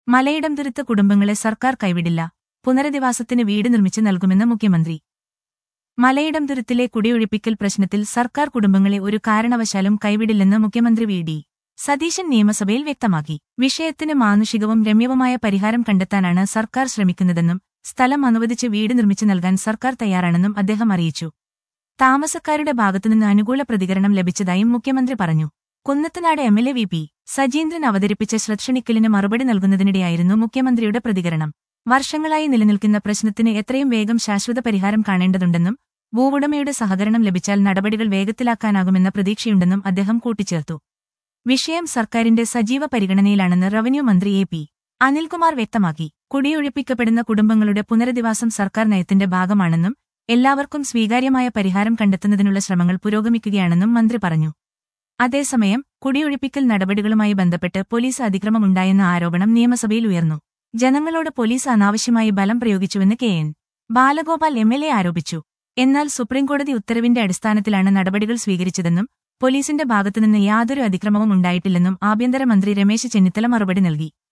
മലയിടം തുരുത്ത കുടുംബങ്ങളെ സർക്കാർ കൈവിടില്ല പുനരധിവാസത്തിന് വീട് നിർമ്മിച്ച് നൽകുമെന്ന് മുഖ്യമന്ത്രി മലയിടം തുരുത്തിലെ കുടിയൊഴിപ്പിക്കൽ പ്രശ്നത്തിൽ സർക്കാർ കുടുംബങ്ങളെ ഒരു കാരണവശാലും കൈവിടില്ലെന്ന് മുഖ്യമന്ത്രി വി ഡി സതീശൻ നിയമസഭയിൽ വ്യക്തമാക്കി വിഷയത്തിന് മാനുഷികവും രമ്യവുമായ പരിഹാരം കണ്ടെത്താനാണ് സർക്കാർ ശ്രമിക്കുന്നതെന്നും സ്ഥലം അനുവദിച്ച് വീട് നിർമ്മിച്ചു നൽകാൻ സർക്കാർ തയ്യാറാണെന്നും അദ്ദേഹം അറിയിച്ചു താമസക്കാരുടെ ഭാഗത്തുനിന്ന് അനുകൂല പ്രതികരണം ലഭിച്ചതായും മുഖ്യമന്ത്രി പറഞ്ഞു Kunnathunad M L A V P Sajeendran അവതരിപ്പിച്ച ശ്രദ്ധണിക്കലിന് മറുപടി നൽകുന്നതിനിടെയായിരുന്നു മുഖ്യമന്ത്രിയുടെ പ്രതികരണം വർഷങ്ങളായി നിലനിൽക്കുന്ന പ്രശ്നത്തിന് എത്രയും വേഗം ശാശ്വത പരിഹാരം കാണേണ്ടതുണ്ടെന്നും ഭൂവുടമയുടെ സഹകരണം ലഭിച്ചാൽ നടപടികൾ വേഗത്തിലാക്കാനാകുമെന്ന പ്രതീക്ഷയുണ്ടെന്നും അദ്ദേഹം കൂട്ടിച്ചേർത്തു വിഷയം സർക്കാരിന്റെ സജീവ പരിഗണനയിലാണെന്ന് റവന്യൂ മന്ത്രി എ പി അനിൽകുമാർ വ്യക്തമാക്കി കുടിയൊഴിപ്പിക്കപ്പെടുന്ന കുടുംബങ്ങളുടെ പുനരധിവാസം സർക്കാർ നയത്തിന്റെ ഭാഗമാണെന്നും എല്ലാവർക്കും സ്വീകാര്യമായ പരിഹാരം കണ്ടെത്തുന്നതിനുള്ള ശ്രമങ്ങൾ പുരോഗമിക്കുകയാണെന്നും മന്ത്രി പറഞ്ഞു അതേസമയം കുടിയൊഴിപ്പിക്കൽ നടപടികളുമായി ബന്ധപ്പെട്ട് പോലീസ് അതിക്രമമുണ്ടായെന്ന ആരോപണം നിയമസഭയിൽ ഉയർന്നു ജനങ്ങളോട് പോലീസ് അനാവശ്യമായി ബലം പ്രയോഗിച്ചുവെന്ന് K N Balagopal M L A ആരോപിച്ചു എന്നാൽ സുപ്രീംകോടതി ഉത്തരവിന്റെ അടിസ്ഥാനത്തിലാണ് നടപടികൾ സ്വീകരിച്ചതെന്നും പോലീസിന്റെ ഭാഗത്തുനിന്ന് യാതൊരു അതിക്രമവും ഉണ്ടായിട്ടില്ലെന്നും ആഭ്യന്തരമന്ത്രി രമേശ് ചെന്നിത്തല മറുപടി നൽകി